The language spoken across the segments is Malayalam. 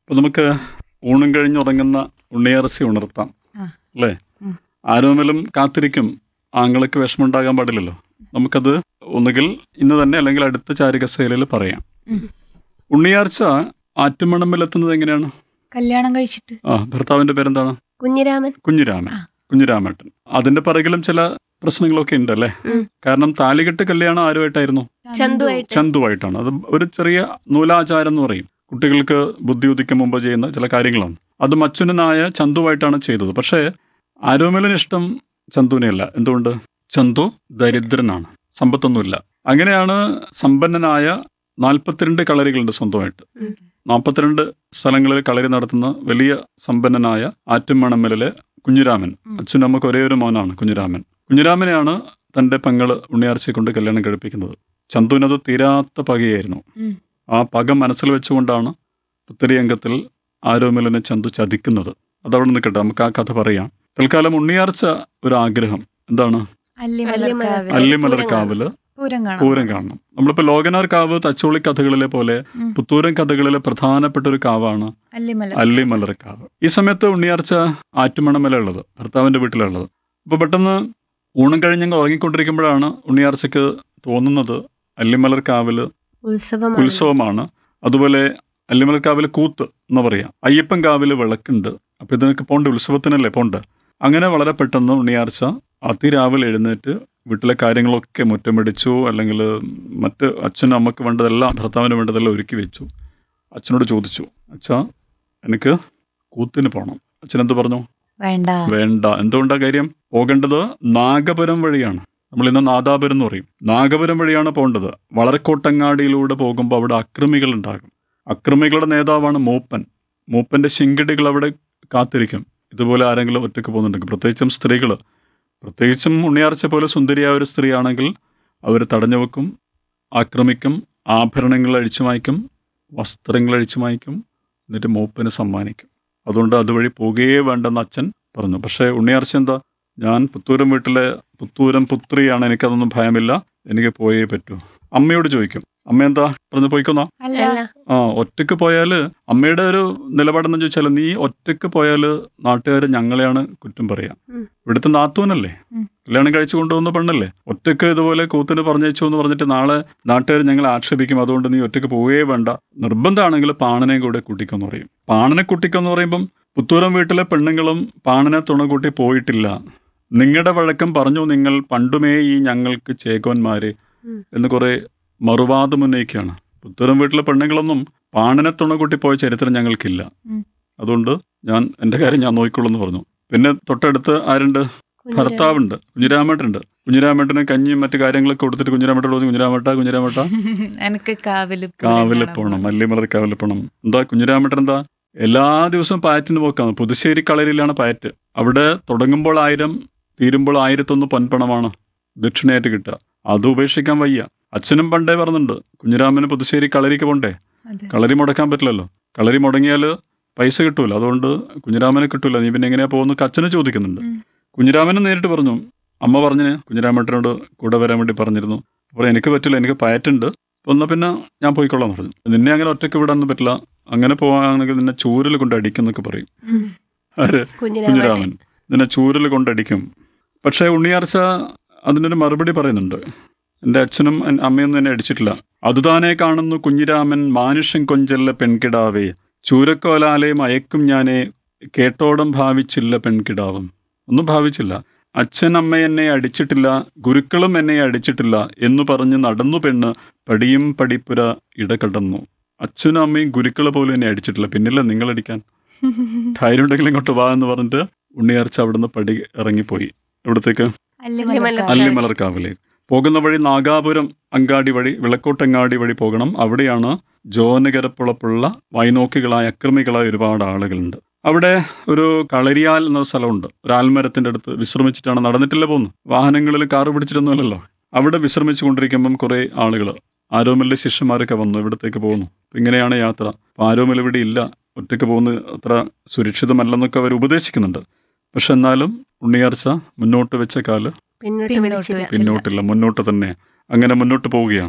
അപ്പൊ നമുക്ക് ഊണും കഴിഞ്ഞുറങ്ങുന്ന ഉണ്ണിയറസി ഉണർത്താം ആ. അല്ലേ ഉം. ആരോമലും കാത്തിരിക്കും ആങ്ങൾക്ക് വിഷമമുണ്ടാകാൻ പാടില്ലല്ലോ നമുക്കത് ഒന്നുകിൽ ഇന്ന് തന്നെ അല്ലെങ്കിൽ അടുത്ത ചാരികസേലയിൽ പറയാം ഉം. ഉണ്ണിയാർച്ച ആറ്റുമണമ്പിലെത്തുന്നത് എങ്ങനെയാണ് കല്യാണം കഴിച്ചിട്ട് ആ ഭർത്താവിന്റെ പേരെന്താണ് കുഞ്ഞിരാമൻ കുഞ്ഞിരാമൻ ആ. കുഞ്ഞിരാമേട്ടൻ അതിന്റെ പിറകിലും ചില പ്രശ്നങ്ങളൊക്കെ ഉണ്ട് അല്ലേ ഉം. കാരണം താലികെട്ട് കല്യാണം ആരുമായിട്ടായിരുന്നു ചന്തുവായിട്ട് ചന്തുവായിട്ടാണ് അത് ഒരു ചെറിയ നൂലാചാരം എന്ന് പറയും കുട്ടികൾക്ക് ബുദ്ധി ഉദിക്കും മുമ്പ് ചെയ്യുന്ന ചില കാര്യങ്ങളാണ് അത് മച്ചുനനായ ചന്തുവായിട്ടാണ് ചെയ്തത് പക്ഷേ ആരോമലിന് ഇഷ്ടം ചന്തുവിനെയല്ല എന്തുകൊണ്ട് ചന്തു ദരിദ്രനാണ് സമ്പത്തൊന്നുമില്ല അങ്ങനെയാണ് സമ്പന്നനായ നാൽപ്പത്തിരണ്ട് കളരികളുണ്ട് സ്വന്തമായിട്ട് ഉം. നാൽപ്പത്തിരണ്ട് സ്ഥലങ്ങളിൽ കളരി നടത്തുന്ന വലിയ സമ്പന്നനായ ആറ്റുമണമ്മലിലെ കുഞ്ഞിരാമൻ ഉം. അച്ഛനും നമുക്ക് ഒരേ ഒരു മോനാണ് കുഞ്ഞിരാമൻ കുഞ്ഞിരാമനെയാണ് തന്റെ പെങ്ങള് ഉണ്ണിയാർച്ചയെ കൊണ്ട് കല്യാണം കഴിപ്പിക്കുന്നത് ചന്തുവിനത് തീരാത്ത പകയായിരുന്നു ഉം. ആ പക മനസ്സിൽ വെച്ചുകൊണ്ടാണ് പുത്തരി അംഗത്തിൽ ആരോമലിനെ ചന്തു ചതിക്കുന്നത് അതവിടെ നിൽക്കട്ടെ നമുക്ക് ആ കഥ പറയാം തൽക്കാലം ഉണ്ണിയാർച്ച ഒരു ആഗ്രഹം എന്താണ് അല്ലിമലർക്കാവ് അല്ലിമലർ കാവില് പൂരം കാണാം പൂരം കാണണം നമ്മളിപ്പോ ലോകനാർ കാവ് തച്ചോളി കഥകളിലെ പോലെ ഉം. പുത്തൂരം കഥകളിലെ പ്രധാനപ്പെട്ട ഒരു കാവാണ് അല്ലിമലർ അല്ലിമലർ കാവ് ഈ സമയത്ത് ഉണ്ണിയാർച്ച ആറ്റുമണമല ഉള്ളത് ഭർത്താവിന്റെ വീട്ടിലുള്ളത് അപ്പൊ പെട്ടെന്ന് ഊണം കഴിഞ്ഞങ്ങ് ഉറങ്ങിക്കൊണ്ടിരിക്കുമ്പോഴാണ് ഉണ്ണിയാർച്ചയ്ക്ക് തോന്നുന്നത് അല്ലിമലർ കാവില് ഉത്സവമാണ് ഉത്സവമാണ് അതുപോലെ അല്ലിമലർ കാവില് കൂത്ത് എന്ന് പറയാം അയ്യപ്പൻ കാവില് വിളക്കുണ്ട് അപ്പൊ ഇതിനൊക്കെ പോണ്ട് ഉത്സവത്തിനല്ലേ പോണ്ട് അങ്ങനെ വളരെ പെട്ടെന്ന് ഉണ്ണിയാർച്ച അതിരാവിലെ എഴുന്നേറ്റ് വീട്ടിലെ കാര്യങ്ങളൊക്കെ മുറ്റമിടിച്ചു അല്ലെങ്കിൽ മറ്റ് അച്ഛനും അമ്മക്ക് വേണ്ടതെല്ലാം ഭർത്താവിന് വേണ്ടതെല്ലാം ഒരുക്കി വെച്ചു അച്ഛനോട് ചോദിച്ചു അച്ഛാ എനിക്ക് കൂത്തിന് പോകണം അച്ഛൻ എന്ത് പറഞ്ഞു വേണ്ട വേണ്ട എന്തുകൊണ്ടാ കാര്യം പോകേണ്ടത് നാഗപുരം വഴിയാണ് നമ്മൾ ഇന്ന് നാദാപുരം എന്ന് പറയും നാഗപുരം വഴിയാണ് പോകേണ്ടത് വളരക്കോട്ടങ്ങാടിയിലൂടെ പോകുമ്പോൾ അവിടെ അക്രമികൾ ഉണ്ടാകും അക്രമികളുടെ നേതാവാണ് മൂപ്പൻ മൂപ്പന്റെ ശിങ്കിടികൾ അവിടെ കാത്തിരിക്കും ഇതുപോലെ ആരെങ്കിലും ഒറ്റയ്ക്ക് പോകുന്നുണ്ടെങ്കിൽ പ്രത്യേകിച്ചും സ്ത്രീകൾ പ്രത്യേകിച്ചും ഉണ്ണിയാർച്ച പോലെ സുന്ദരിയായ ഒരു സ്ത്രീയാണെങ്കിൽ അവർ തടഞ്ഞു വെക്കും ആക്രമിക്കും ആഭരണങ്ങൾ അഴിച്ചു മായ്ക്കും വസ്ത്രങ്ങൾ അഴിച്ചു മായ്ക്കും എന്നിട്ട് മൂപ്പന് സമ്മാനിക്കും അതുകൊണ്ട് അതുവഴി പോകുകയേ വേണ്ടെന്ന് അച്ഛൻ പറഞ്ഞു പക്ഷേ ഉണ്ണിയാർച്ച എന്താ ഞാൻ പുത്തൂരം വീട്ടിലെ പുത്തൂരം പുത്രിയാണ് എനിക്കതൊന്നും ഭയമില്ല എനിക്ക് പോയേ പറ്റൂ അമ്മയോട് ചോദിക്കും അമ്മ എന്താ പറഞ്ഞു പോയിക്കൊന്നാ അല്ല അല്ല ആ ഒറ്റയ്ക്ക് പോയാൽ അമ്മയുടെ ഒരു നിലപാടെന്ന് ചോദിച്ചാൽ നീ ഒറ്റയ്ക്ക് പോയാൽ നാട്ടുകാർ ഞങ്ങളെയാണ് കുറ്റം പറയാം ഉം. ഇവിടുത്തെ നാത്തൂനല്ലേ ഉം. കല്യാണം കഴിച്ചു കൊണ്ടുവന്ന പെണ്ണല്ലേ ഒറ്റയ്ക്ക് ഇതുപോലെ കൂത്തിന് പറഞ്ഞേച്ചു എന്ന് പറഞ്ഞിട്ട് നാളെ നാട്ടുകാർ ഞങ്ങളെ ആക്ഷേപിക്കും അതുകൊണ്ട് നീ ഒറ്റയ്ക്ക് പോവുകയേ വേണ്ട നിർബന്ധമാണെങ്കിൽ പാണനെ കൂടെ കൂട്ടിക്കൊന്ന് പറയും പാണനെ കൂട്ടിക്കൊന്ന് പറയുമ്പം പുത്തൂരം വീട്ടിലെ പെണ്ണുങ്ങളും പാണനെ തുണ കൂട്ടി പോയിട്ടില്ല നിങ്ങളുടെ വഴക്കം പറഞ്ഞു നിങ്ങൾ പണ്ടുമേ ഈ ഞങ്ങൾക്ക് ചേകോന്മാര് ഉം. എന്ന് കുറെ മറുവാദം ഉന്നയിക്കുകയാണ് പുത്തൂരം വീട്ടിലെ പെണ്ണുങ്ങളൊന്നും പാണനെ തുണ കൂട്ടി പോയ ചരിത്രം ഞങ്ങൾക്കില്ല ഉം. അതുകൊണ്ട് ഞാൻ എൻ്റെ കാര്യം ഞാൻ നോക്കിക്കൊള്ളൂ എന്ന് പറഞ്ഞു പിന്നെ തൊട്ടടുത്ത് ആരുണ്ട് കുഞ്ഞിരാമൻ. ഭർത്താവുണ്ട് കുഞ്ഞിരാമേട്ടുണ്ട് കുഞ്ഞിരാമേട്ടന് കഞ്ഞിയും മറ്റു കാര്യങ്ങളൊക്കെ കൊടുത്തിട്ട് കുഞ്ഞിരാമേട്ടോട് പറഞ്ഞു കുഞ്ഞിരാമേട്ട കുഞ്ഞിരാമേട്ട എനിക്ക് കാവില് പൂരം കാവില് കാണാൻ പോകണം മല്ലിമലർ കാവില് പോകണം എന്താ കുഞ്ഞിരാമേട്ടൻ എന്താ എല്ലാ ദിവസവും പാറ്റിന് പോക്കാണ് പുതുശ്ശേരി കളരിയിലാണ് പാറ്റ് അവിടെ തുടങ്ങുമ്പോൾ ആയിരം തീരുമ്പോൾ ആയിരത്തൊന്ന് പൊൻപണമാണ് ദക്ഷിണയായിട്ട് കിട്ടുക അത് ഉപേക്ഷിക്കാൻ വയ്യ അച്ഛനും പണ്ടേ പറഞ്ഞിട്ടുണ്ട് കുഞ്ഞിരാമന് പുതുശ്ശേരി കളരിക്ക് പോണ്ടേ അതെ. കളരി മുടക്കാൻ പറ്റില്ലല്ലോ കളരി മുടങ്ങിയാൽ പൈസ കിട്ടൂല അതുകൊണ്ട് കുഞ്ഞിരാമനെ കിട്ടൂല നീ പിന്നെ എങ്ങനെയാ പോകുന്ന അച്ഛനെ ചോദിക്കുന്നുണ്ട് ഉം. കുഞ്ഞിരാമനെ നേരിട്ട് പറഞ്ഞു അമ്മ പറഞ്ഞിന് കുഞ്ഞിരാമേട്ടനോട് കൂടെ വരാൻ വേണ്ടി പറഞ്ഞിരുന്നു അപ്പോൾ എനിക്ക് പറ്റില്ല എനിക്ക് പയറ്റുണ്ട് അപ്പോൾ എന്നാൽ പിന്നെ ഞാൻ പോയിക്കൊള്ളാം പറഞ്ഞു നിന്നെ അങ്ങനെ ഒറ്റയ്ക്ക് വിടാനൊന്നും പറ്റില്ല അങ്ങനെ പോവാണെങ്കിൽ നിന്നെ ചൂരിൽ കൊണ്ട് അടിക്കുന്നൊക്കെ പറയും ഉം. ആര് കുഞ്ഞിരാമൻ കുഞ്ഞിരാമൻ നിന്നെ ചൂരിൽ കൊണ്ടടിക്കും പക്ഷേ ഉണ്ണിയാർച്ച അതിനൊരു മറുപടി പറയുന്നുണ്ട് എൻ്റെ അച്ഛനും എൻ- അമ്മയൊന്നും എന്നെ അടിച്ചിട്ടില്ല അതുതാനെ കാണുന്നു കുഞ്ഞിരാമൻ മാനുഷ്യൻ കൊഞ്ചല്ല പെൺകിടാവേ ചൂരക്കോലാലെ മയക്കും ഞാനേ കേട്ടോടം ഭാവിച്ചില്ല പെൺകിടാവും ഒന്നും ഭാവിച്ചില്ല അച്ഛൻ അമ്മ എന്നെ അടിച്ചിട്ടില്ല ഗുരുക്കളും എന്നെ അടിച്ചിട്ടില്ല എന്നു പറഞ്ഞ് നടന്നു പെണ്ണ് പടിയും പടിപ്പുര ഇടകടന്നു അച്ഛനും അമ്മയും ഗുരുക്കളെ പോലും എന്നെ അടിച്ചിട്ടില്ല പിന്നില്ല നിങ്ങളടിക്കാൻ ധൈര്യം ഉണ്ടെങ്കിൽ ഇങ്ങോട്ട് വാ എന്ന് പറഞ്ഞിട്ട് ഉണ്ണിയാർച്ച അവിടുന്ന് പടി ഇറങ്ങിപ്പോയി ഇവിടത്തേക്ക് അല്ലിമലർക്കാവ്. അല്ലിമലർക്കാവിലേക്ക് പോകുന്ന വഴി നാഗാപുരം അങ്ങാടി വഴി വിളക്കോട്ടങ്ങാടി വഴി പോകണം അവിടെയാണ് ജോനകരപ്പുളപ്പുള്ള വൈനോക്കികളായ അക്രമികളായ ഒരുപാട് ആളുകളുണ്ട് അവിടെ ഒരു കളരിയാൽ എന്ന സ്ഥലമുണ്ട് ഒരു ആൽമരത്തിന്റെ അടുത്ത് വിശ്രമിച്ചിട്ടാണ് നടന്നിട്ടില്ല പോകുന്നു വാഹനങ്ങളിൽ കാറ് പിടിച്ചിട്ടൊന്നുമല്ലല്ലോ അവിടെ വിശ്രമിച്ചു കൊണ്ടിരിക്കുമ്പം കുറെ ആളുകൾ ആരോമലിലെ ശിഷ്യന്മാരൊക്കെ വന്നു ഇവിടത്തേക്ക് പോകുന്നു അപ്പൊ ഇങ്ങനെയാണ് യാത്ര അപ്പൊ ആരോമൽ ഇവിടെ ഇല്ല ഒറ്റയ്ക്ക് പോകുന്നത് അത്ര സുരക്ഷിതമല്ലെന്നൊക്കെ അവർ ഉപദേശിക്കുന്നുണ്ട് പക്ഷെ എന്നാലും ഉണ്ണിയാർച്ച മുന്നോട്ട് വെച്ച കാല് പിന്നോട്ട് പിന്നോട്ട് വലിച്ചില്ല വെച്ച്. പിന്നോട്ടില്ല മുന്നോട്ട് തന്നെ അങ്ങനെ മുന്നോട്ട് പോവുകയാണ്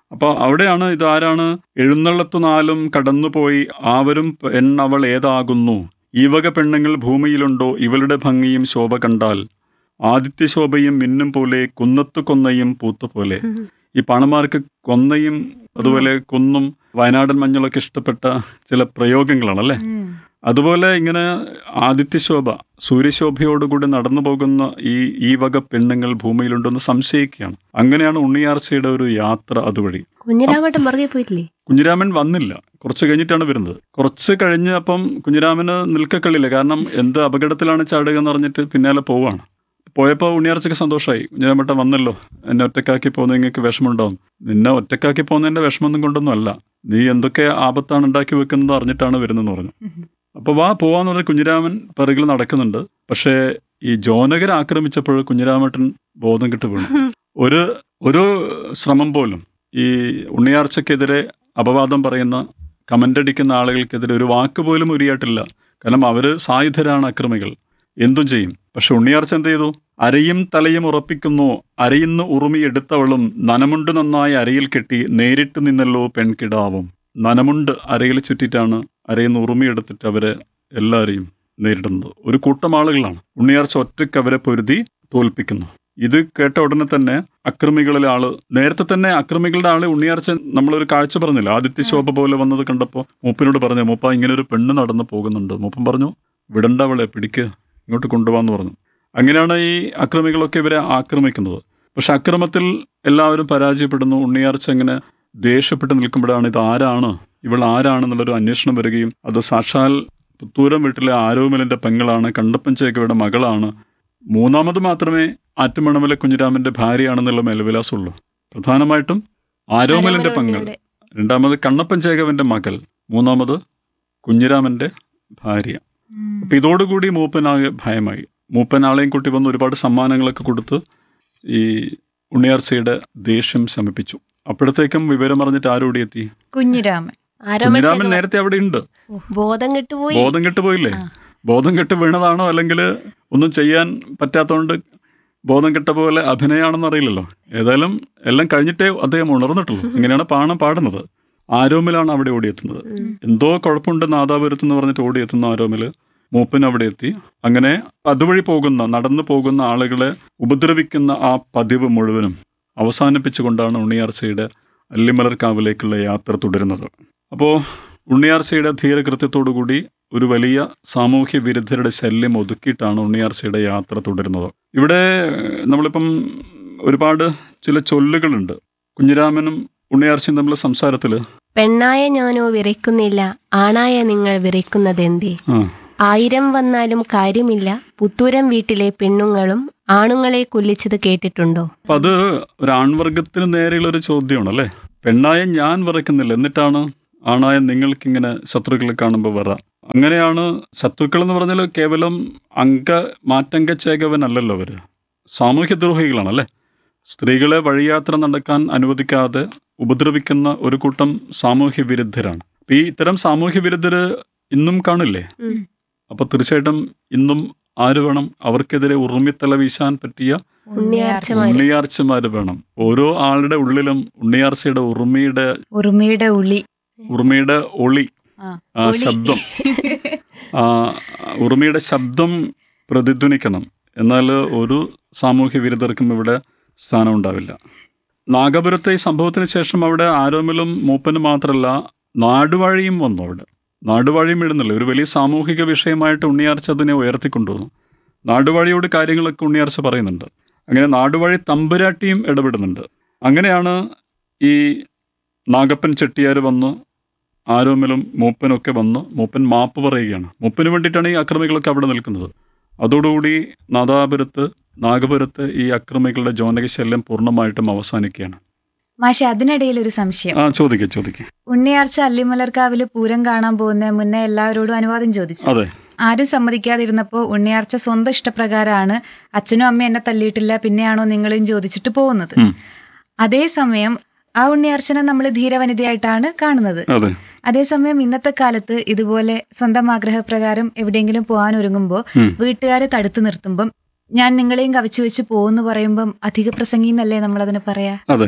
അപ്പോൾ അവിടെയാണ് ഇതാരാണ് എഴുന്നള്ളത്തു നാലും കടന്നുപോയി ആവരും പെണ്ണവൾ ഏതാകുന്നു ഈ വക പെണ്ണുങ്ങൾ ഭൂമിയിലുണ്ടോ ഇവളുടെ ഭംഗിയും ശോഭ കണ്ടാൽ ആദിത്യശോഭയും മിന്നും പോലെ കുന്നത്തു കൊന്നയും പൂത്തുപോലെ ഈ പണമാർക്ക് കൊന്നയും അതുപോലെ കുന്നും വയനാടൻ മഞ്ഞളൊക്കെ ഇഷ്ടപ്പെട്ട ചില പ്രയോഗങ്ങളാണ് അല്ലേ ഉം. അതുപോലെ ഇങ്ങനെ ആദിത്യശോഭ സൂര്യശോഭയോടുകൂടി നടന്നു പോകുന്ന ഈ ഈ വക പെണ്ണുങ്ങൾ ഭൂമിയിലുണ്ടെന്ന് സംശയിക്കുകയാണ് അങ്ങനെയാണ് ഉണ്ണിയാർച്ചയുടെ ഒരു യാത്ര അതുവഴി കുഞ്ഞിരാമട്ടം പുറകെ പോയിട്ടില്ലേ കുഞ്ഞിരാമൻ വന്നില്ല കുറച്ച് കഴിഞ്ഞിട്ടാണ് വരുന്നത് കുറച്ച് കഴിഞ്ഞ് അപ്പം കുഞ്ഞിരാമന് നിൽക്കക്കളില്ല കാരണം എന്ത് അപകടത്തിലാണ് ചാടുക എന്ന് പറഞ്ഞിട്ട് പിന്നാലെ പോവാണ് പോയപ്പോൾ ഉണ്ണിയാർച്ചയ്ക്ക് സന്തോഷമായി കുഞ്ഞിരാമട്ടൻ വന്നല്ലോ എന്നെ ഒറ്റക്കാക്കി പോകുന്ന നിങ്ങൾക്ക് വിഷമമുണ്ടാവും നിന്നെ ഒറ്റക്കാക്കി പോകുന്നതിന്റെ വിഷമമൊന്നും കൊണ്ടൊന്നും അല്ല നീ എന്തൊക്കെ ആപത്താണ് ഉണ്ടാക്കി വെക്കുന്നത് അറിഞ്ഞിട്ടാണ് വരുന്നതെന്ന് പറഞ്ഞു അപ്പൊ വാ പോവാന്ന് പറഞ്ഞ കുഞ്ഞിരാമൻ പിറകിൽ നടക്കുന്നുണ്ട് പക്ഷേ ഈ ജോനകരെ ആക്രമിച്ചപ്പോൾ കുഞ്ഞിരാമട്ടൻ ബോധം കിട്ടു വീണു ഒരു ഒരു ശ്രമം പോലും ഈ ഉണ്ണിയാർച്ചക്കെതിരെ അപവാദം പറയുന്ന കമന്റ് അടിക്കുന്ന ആളുകൾക്കെതിരെ ഒരു വാക്ക് പോലും ഉരിയായിട്ടില്ല കാരണം അവര് സായുധരാണ് അക്രമികൾ എന്തും ചെയ്യും പക്ഷെ ഉണ്ണിയാർച്ച എന്ത് ചെയ്തു അരയും തലയും ഉറപ്പിക്കുന്നു അരയിന്ന് ഉറുമി എടുത്തവളും നനമുണ്ട് നന്നായി അരയിൽ കെട്ടി നേരിട്ട് നിന്നല്ലോ പെൺകിടാവും നനമുണ്ട് അരയിൽ ചുറ്റിട്ടാണ് അരയിന്ന് ഉറുമി എടുത്തിട്ട് അവരെ എല്ലാവരെയും നേരിടുന്നത് ഒരു കൂട്ടം ആളുകളാണ് ഉണ്ണിയാർച്ച ഒറ്റയ്ക്ക് അവരെ പൊരുതി തോൽപ്പിക്കുന്നു ഇത് കേട്ട ഉടനെ തന്നെ അക്രമികളിലെ ആള് നേരത്തെ തന്നെ അക്രമികളുടെ ആള് ഉണ്ണിയാർച്ച നമ്മളൊരു കാഴ്ച പറഞ്ഞില്ല ആദിത്യ ശോഭ പോലെ വന്നത് കണ്ടപ്പോൾ മൂപ്പനോട് പറഞ്ഞു മൂപ്പ ഇങ്ങനെ ഒരു പെണ്ണ് നടന്നു പോകുന്നുണ്ട് മൂപ്പൻ പറഞ്ഞു വിടണ്ട അവളെ പിടിക്ക് ഇങ്ങോട്ട് കൊണ്ടുപോകാന്ന് പറഞ്ഞു അങ്ങനെയാണ് ഈ അക്രമികളൊക്കെ ഇവരെ ആക്രമിക്കുന്നത് പക്ഷെ അക്രമത്തിൽ എല്ലാവരും പരാജയപ്പെടുന്നു ഉണ്ണിയാർച്ച ഇങ്ങനെ ദേഷ്യപ്പെട്ട് നിൽക്കുമ്പോഴാണ് ഇത് ആരാണ് ഇവൾ ആരാണെന്നുള്ളൊരു അന്വേഷണം വരികയും അത് സാക്ഷാൽ പുത്തൂരം വീട്ടിലെ ആരോമലിന്റെ പെങ്ങളാണ് കണ്ടപ്പൻ ചേക്കയുടെ മകളാണ് മൂന്നാമത് മാത്രമേ ആറ്റുമണമലെ കുഞ്ഞിരാമന്റെ ഭാര്യയാണെന്നുള്ള മേൽവിലാസമുള്ളൂ പ്രധാനമായിട്ടും ആരോമലിന്റെ പെങ്ങൾ രണ്ടാമത് കണ്ണപ്പൻ ചേകവന്റെ മകൾ മൂന്നാമത് കുഞ്ഞിരാമന്റെ ഭാര്യ ഉം. അപ്പൊ ഇതോടുകൂടി മൂപ്പനാകെ ഭയമായി മൂപ്പൻ ആളെയും കൂട്ടി വന്ന് ഒരുപാട് സമ്മാനങ്ങളൊക്കെ കൊടുത്ത് ഈ ഉണ്ണിയാർച്ചയുടെ ദേഷ്യം ശമിപ്പിച്ചു അപ്പോഴത്തേക്കും വിവരം അറിഞ്ഞിട്ട് ആരോടി എത്തി കുഞ്ഞിരാമൻ കുഞ്ഞിരാമൻ നേരത്തെ അവിടെ ഉണ്ട് ബോധം കെട്ടുപോയി ബോധം കെട്ട് പോയില്ലേ ആ. ബോധം കെട്ട് വീണതാണോ അല്ലെങ്കിൽ ഒന്നും ചെയ്യാൻ പറ്റാത്തതുകൊണ്ട് ബോധം കെട്ട പോലെ അഭിനയാണെന്ന് അറിയില്ലല്ലോ ഏതായാലും എല്ലാം കഴിഞ്ഞിട്ടേ അദ്ദേഹം ഉണർന്നിട്ടുള്ളൂ ഇങ്ങനെയാണ് പാണം പാടുന്നത് ആരോമിലാണ് അവിടെ ഓടിയെത്തുന്നത് എന്തോ കുഴപ്പമുണ്ട് നാദാപുരത്ത് എന്ന് പറഞ്ഞിട്ട് ഓടിയെത്തുന്ന ആരോമില് മൂപ്പൻ അവിടെ എത്തി അങ്ങനെ അതുവഴി പോകുന്ന നടന്നു പോകുന്ന ആളുകളെ ഉപദ്രവിക്കുന്ന ആ പതിവ് മുഴുവനും അവസാനിപ്പിച്ചുകൊണ്ടാണ് ഉണ്ണിയാർച്ചയുടെ അല്ലിമലർക്കാവിലേക്കുള്ള യാത്ര തുടരുന്നത് അപ്പോൾ ഉണ്ണിയാർച്ചയുടെ ധീരകൃത്യത്തോടുകൂടി ഒരു വലിയ സാമൂഹ്യ വിരുദ്ധരുടെ ശല്യം ഒതുക്കിയിട്ടാണ് ഉണ്ണിയാർച്ചയുടെ യാത്ര തുടരുന്നത് ഇവിടെ ഏഹ്, നമ്മളിപ്പം ഒരുപാട് ചില ചൊല്ലുകളുണ്ട് കുഞ്ഞിരാമനും ഉണ്ണിയാർച്ചയും തമ്മിലുള്ള സംസാരത്തിൽ പെണ്ണായ ഞാനോ വിറയ്ക്കുന്നില്ല ആണായ നിങ്ങൾ വിറയ്ക്കുന്നതെന്തേ ആ ആയിരം വന്നാലും കാര്യമില്ല പുത്തൂരം വീട്ടിലെ പെണ്ണുങ്ങളും ആണുങ്ങളെ കൊല്ലിച്ചത് കേട്ടിട്ടുണ്ടോ അപ്പൊ അത് ഒരു ആൺവർഗത്തിന് നേരെയുള്ള ഒരു ചോദ്യമാണ് അല്ലേ പെണ്ണായ ഞാൻ വിറയ്ക്കുന്നില്ല എന്നിട്ടാണ് ആണായ നിങ്ങൾക്കിങ്ങനെ ശത്രുക്കളെ കാണുമ്പോൾ വറ അങ്ങനെയാണ് ശത്രുക്കൾ എന്ന് പറഞ്ഞാൽ കേവലം അംഗ മാറ്റംഗ ചേകവനല്ലല്ലോ അവര് സാമൂഹ്യദ്രോഹികളാണ് അല്ലേ സ്ത്രീകളെ വഴിയാത്ര നടക്കാൻ അനുവദിക്കാതെ ഉപദ്രവിക്കുന്ന ഒരു കൂട്ടം സാമൂഹ്യ വിരുദ്ധരാണ് അപ്പൊ ഈ ഇത്തരം സാമൂഹ്യ വിരുദ്ധര് ഇന്നും കാണില്ലേ ഉം. അപ്പൊ തീർച്ചയായിട്ടും ഇന്നും ആര് വേണം അവർക്കെതിരെ ഉറുമിത്തല വീശാൻ പറ്റിയ ഉണ്ണിയാർച്ചമാര്. ഉണ്ണിയാർച്ചമാര് വേണം ഓരോ ആളുടെ ഉള്ളിലും ഉണ്ണിയാർച്ചയുടെ ഉറുമിയുടെ ഉറുമിയുടെ ഉളി ഉറുമിയുടെ ഒളി ആ, ആ ഒളി. ശബ്ദം ആ ഉറുമിയുടെ ശബ്ദം പ്രതിധ്വനിക്കണം എന്നാൽ ഒരു സാമൂഹ്യ വിരുദ്ധർക്കും ഇവിടെ സ്ഥാനം ഉണ്ടാവില്ല നാഗപുരത്തെ ഈ സംഭവത്തിന് ശേഷം അവിടെ ആരോമിലും മൂപ്പനും മാത്രമല്ല നാടുവാഴിയും വന്നു അവിടെ നാടുവാഴിയും ഇടുന്നില്ല ഒരു വലിയ സാമൂഹിക വിഷയമായിട്ട് ഉണ്ണിയാർച്ച അതിനെ ഉയർത്തിക്കൊണ്ടുവന്നു നാടുവാഴിയോട് കാര്യങ്ങളൊക്കെ ഉണ്ണിയാർച്ച പറയുന്നുണ്ട് അങ്ങനെ നാടുവാഴി തമ്പുരാട്ടിയും ഇടപെടുന്നുണ്ട് അങ്ങനെയാണ് ഈ നാഗപ്പൻ ചെട്ടിയാർ വന്ന് ആരോമലും മൂപ്പനൊക്കെ വന്ന് മൂപ്പൻ മാപ്പ് പറയുകയാണ് മൂപ്പന് വേണ്ടിയിട്ടാണ് ഈ അക്രമികളൊക്കെ അവിടെ നിൽക്കുന്നത് അതോടുകൂടി നാദാപുരത്ത് നാഗപുരത്ത് ഈ അക്രമികളുടെ ജോനക ശല്യം പൂർണ്ണമായിട്ടും അവസാനിക്കുകയാണ് മാഷെ അതിനിടയിൽ ഒരു സംശയം ആ ചോദിക്കേ ചോദിക്കേ ഉണ്ണിയാർച്ച അല്ലിമലർക്കാവില് പൂരം കാണാൻ പോകുന്ന മുന്നേ എല്ലാവരോടും അനുവാദം ചോദിച്ചു അതെ ആരും സമ്മതിക്കാതിരുന്നപ്പോ ഉണ്ണിയാർച്ച സ്വന്തം ഇഷ്ടപ്രകാരമാണ് അച്ഛനും അമ്മയും എന്നെ തല്ലിയിട്ടില്ല പിന്നെയാണോ നിങ്ങളെയും ചോദിച്ചിട്ട് പോകുന്നത് ഉം. അതേസമയം ആ ഉണ്ണിയാർച്ചനെ നമ്മൾ ധീരവനിതയായിട്ടാണ് കാണുന്നത് അതെ അതേസമയം ഇന്നത്തെ കാലത്ത് ഇതുപോലെ സ്വന്തം ആഗ്രഹപ്രകാരം എവിടെയെങ്കിലും പോകാൻ ഒരുങ്ങുമ്പോൾ ഉം. വീട്ടുകാർ തടുത്തു നിർത്തുമ്പം ഞാൻ നിങ്ങളെയും കവച്ചു വെച്ച് പോകുന്നു പറയുമ്പം അധിക പ്രസംഗി എന്നല്ലേ നമ്മൾ അതിന് പറയാ അതെ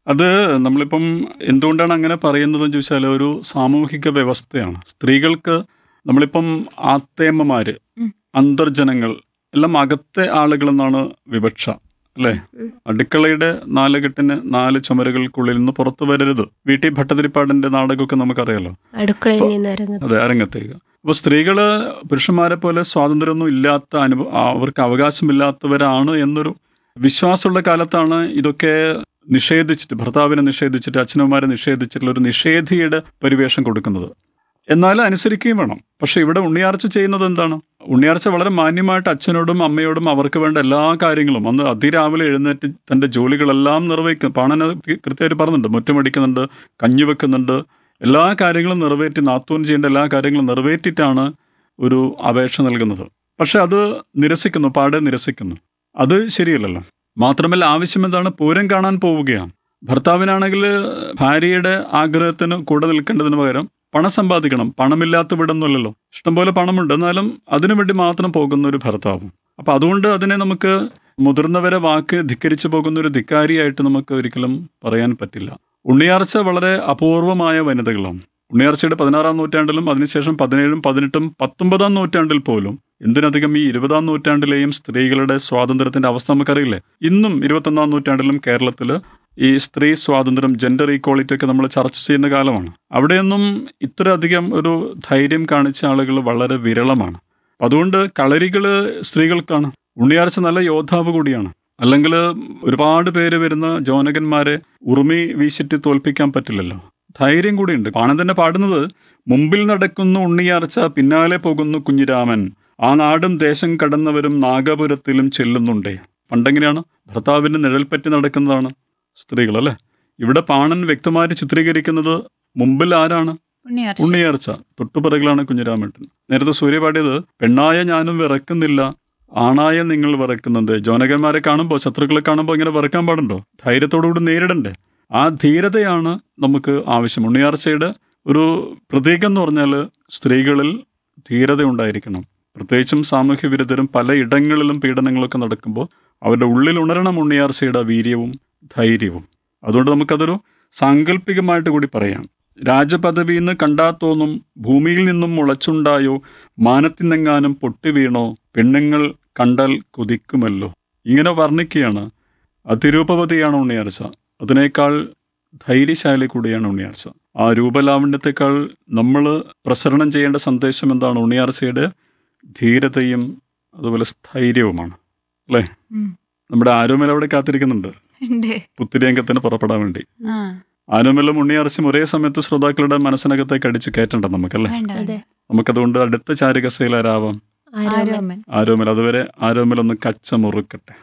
അത് നമ്മളിപ്പം എന്തുകൊണ്ടാണ് അങ്ങനെ പറയുന്നതെന്ന് ചോദിച്ചാൽ ഒരു സാമൂഹിക വ്യവസ്ഥയാണ് സ്ത്രീകൾക്ക് നമ്മളിപ്പം ആത്തേമ്മമാര് ഉം. അന്തർജനങ്ങൾ എല്ലാം അകത്തെ ആളുകൾ എന്നാണ് വിവക്ഷ അല്ലേ ഉം. അടുക്കളയുടെ നാലുകെട്ടിന് നാല് ചുമരുകൾക്കുള്ളിൽ നിന്ന് പുറത്തു വരരുത് വീട്ടിൽ ഭട്ടതിരിപ്പാടിന്റെ നാടകമൊക്കെ നമുക്കറിയാലോ അടുക്കളയിൽ നിന്ന് ഇറങ്ങുന്നത് അതെ അരങ്ങത്തേക്ക് അപ്പോൾ സ്ത്രീകള് പുരുഷന്മാരെ പോലെ സ്വാതന്ത്ര്യമൊന്നും ഇല്ലാത്ത അനുഭവ അവർക്ക് അവകാശമില്ലാത്തവരാണ് എന്നൊരു വിശ്വാസമുള്ള കാലത്താണ് ഇതൊക്കെ നിഷേധിച്ചിട്ട് ഭർത്താവിനെ നിഷേധിച്ചിട്ട് അച്ഛനമ്മമാരെ നിഷേധിച്ചിട്ടുള്ള ഒരു നിഷേധിയുടെ പരിവേഷം കൊടുക്കുന്നത് എന്നാൽ അനുസരിക്കുകയും വേണം പക്ഷെ ഇവിടെ ഉണ്ണിയാർച്ച ചെയ്യുന്നത് എന്താണ് ഉണ്ണിയാർച്ച വളരെ മാന്യമായിട്ട് അച്ഛനോടും അമ്മയോടും അവർക്ക് വേണ്ട എല്ലാ കാര്യങ്ങളും അന്ന് അതിരാവിലെ എഴുന്നേറ്റ് തന്റെ ജോലികളെല്ലാം നിർവഹിക്കും പാണന കൃത്യമായിട്ട് പറഞ്ഞിട്ടുണ്ട് മുറ്റമടിക്കുന്നുണ്ട് കഞ്ഞി വെക്കുന്നുണ്ട് എല്ലാ കാര്യങ്ങളും നിറവേറ്റി നാത്തൂൻ ചെയ്യേണ്ട എല്ലാ കാര്യങ്ങളും നിറവേറ്റിയിട്ടാണ് ഒരു അപേക്ഷ നൽകുന്നത് പക്ഷെ അത് നിരസിക്കുന്നു പാടെ നിരസിക്കുന്നു അത് ശരിയല്ലല്ലോ മാത്രമല്ല ആവശ്യം എന്താണ് പൂരം കാണാൻ പോവുകയാണ് ഭർത്താവിനാണെങ്കിൽ ഭാര്യയുടെ ആഗ്രഹത്തിന് കൂടെ നിൽക്കേണ്ടതിന് പകരം പണം സമ്പാദിക്കണം പണമില്ലാത്ത വിടൊന്നുമല്ലല്ലോ ഇഷ്ടംപോലെ പണമുണ്ട് എന്നാലും അതിനുവേണ്ടി മാത്രം പോകുന്ന ഒരു ഭർത്താവും അപ്പൊ അതുകൊണ്ട് അതിനെ നമുക്ക് മുതിർന്നവരെ വാക്ക് ധിക്കരിച്ചു പോകുന്ന ഒരു ധിക്കാരിയായിട്ട് നമുക്ക് ഒരിക്കലും പറയാൻ പറ്റില്ല ഉണ്ണിയാർച്ച വളരെ അപൂർവമായ വനിതകളാണ് ഉണ്ണിയാർച്ചയുടെ പതിനാറാം നൂറ്റാണ്ടിലും അതിനുശേഷം പതിനേഴും പതിനെട്ടും പത്തൊമ്പതാം നൂറ്റാണ്ടിൽ പോലും എന്തിനധികം ഈ ഇരുപതാം നൂറ്റാണ്ടിലെയും സ്ത്രീകളുടെ സ്വാതന്ത്ര്യത്തിന്റെ അവസ്ഥ നമുക്കറിയില്ലേ ഇന്നും ഇരുപത്തൊന്നാം നൂറ്റാണ്ടിലും കേരളത്തിൽ ഈ സ്ത്രീ സ്വാതന്ത്ര്യം ജെൻഡർ ഈക്വാളിറ്റി ഒക്കെ നമ്മൾ ചർച്ച ചെയ്യുന്ന കാലമാണ് അവിടെയൊന്നും ഇത്രയധികം ഒരു ധൈര്യം കാണിച്ച ആളുകൾ വളരെ വിരളമാണ് അതുകൊണ്ട് കളരികള് സ്ത്രീകൾക്കാണ് ഉണ്ണിയാർച്ച നല്ല യോദ്ധാവ് കൂടിയാണ് അല്ലെങ്കിൽ ഒരുപാട് പേര് വരുന്ന ജോനകന്മാരെ ഉറുമി വീശിട്ട് തോൽപ്പിക്കാൻ പറ്റില്ലല്ലോ ധൈര്യം കൂടിയുണ്ട് പാണൻ തന്നെ പാടുന്നത് മുമ്പിൽ നടക്കുന്നു ഉണ്ണിയാർച്ച പിന്നാലെ പോകുന്നു കുഞ്ഞിരാമൻ ആ നാടും ദേശം കടന്നവരും നാഗപുരത്തിലും ചെല്ലുന്നുണ്ടേ പണ്ടെങ്ങനെയാണ് ഭർത്താവിന്റെ നിഴൽ പറ്റി നടക്കുന്നതാണ് സ്ത്രീകൾ അല്ലേ ഇവിടെ പാണൻ വ്യക്തമായിട്ട് ചിത്രീകരിക്കുന്നത് മുമ്പിൽ ആരാണ് ഉണ്ണിയാർച്ച ഉണ്ണിയാർച്ച തൊട്ടുപിറകിലാണ് കുഞ്ഞിരാമേട്ടൻ നേരത്തെ സൂര്യ പാടിയത് പെണ്ണായ ഞാനും വിറക്കുന്നില്ല ആണായ നിങ്ങൾ വിറക്കുന്നുണ്ട് ജോനകന്മാരെ കാണുമ്പോൾ ശത്രുക്കളെ കാണുമ്പോൾ ഇങ്ങനെ വിറക്കാൻ പാടുണ്ടോ ധൈര്യത്തോടുകൂടി നേരിടണ്ടേ ആ ധീരതയാണ് നമുക്ക് ആവശ്യം ഉണ്ണിയാർച്ചയുടെ ഒരു പ്രതീകം എന്ന് പറഞ്ഞാൽ സ്ത്രീകളിൽ ധീരത ഉണ്ടായിരിക്കണം പ്രത്യേകിച്ചും സാമൂഹ്യ വിരുദ്ധരും പല ഇടങ്ങളിലും പീഡനങ്ങളൊക്കെ നടക്കുമ്പോൾ അവരുടെ ഉള്ളിൽ ഉണരണം ഉണ്ണിയാർച്ചയുടെ വീര്യവും ധൈര്യവും അതുകൊണ്ട് നമുക്കതൊരു സാങ്കല്പികമായിട്ട് കൂടി പറയാം രാജപദവിയിൽ നിന്ന് കണ്ടാ തോന്നും ഭൂമിയിൽ നിന്നും മുളച്ചുണ്ടായോ മാനത്തിനെങ്ങാനും പൊട്ടി വീണോ പെണ്ണുങ്ങൾ കണ്ടാൽ കൊതിക്കുമല്ലോ ഇങ്ങനെ വർണ്ണിക്കുകയാണ് അതിരൂപവതിയാണ് ഉണ്ണിയാർച്ച അതിനേക്കാൾ ധൈര്യശാലി കൂടിയാണ് ഉണ്ണിയാർച്ച ആ രൂപലാവണ്യത്തെക്കാൾ നമ്മൾ പ്രസരണം ചെയ്യേണ്ട സന്ദേശം എന്താണ് ഉണ്ണിയാർച്ചയുടെ ധീരതയും അതുപോലെ സ്ഥൈര്യവുമാണ് അല്ലേ ഉം. നമ്മുടെ ആരോമൽ അവിടെ കാത്തിരിക്കുന്നുണ്ട് ഉണ്ട് പുത്തിരിയങ്കത്തിന് പുറപ്പെടാൻ വേണ്ടി ആ ആരോമലും ഉണ്ണിയാർച്ചയും ഒരേ സമയത്ത് ശ്രോതാക്കളുടെ മനസ്സിനകത്തേക്ക് അടിച്ച് കയറ്റണ്ട നമുക്കല്ലേ വേണ്ട അതെ നമുക്കതുകൊണ്ട് അടുത്ത ചാരുകസയിലാരാവാം ആരോമൽ ആരോമൽ ആരോമൽ അതുവരെ ആരോമൽ ഒന്ന് കച്ച മുറുക്കട്ടെ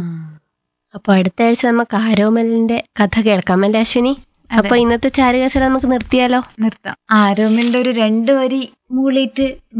അപ്പൊ അടുത്ത ആഴ്ച നമുക്ക് ആരോമലിന്റെ കഥ കേൾക്കാം അല്ലേ അശ്വിനി അതെ. അപ്പൊ ഇന്നത്തെ ചാരുകസര നമുക്ക് നിർത്തിയാലോ നിർത്താം ആരോമലിന്റെ ഒരു രണ്ട് വരി മൂളിയിട്ട്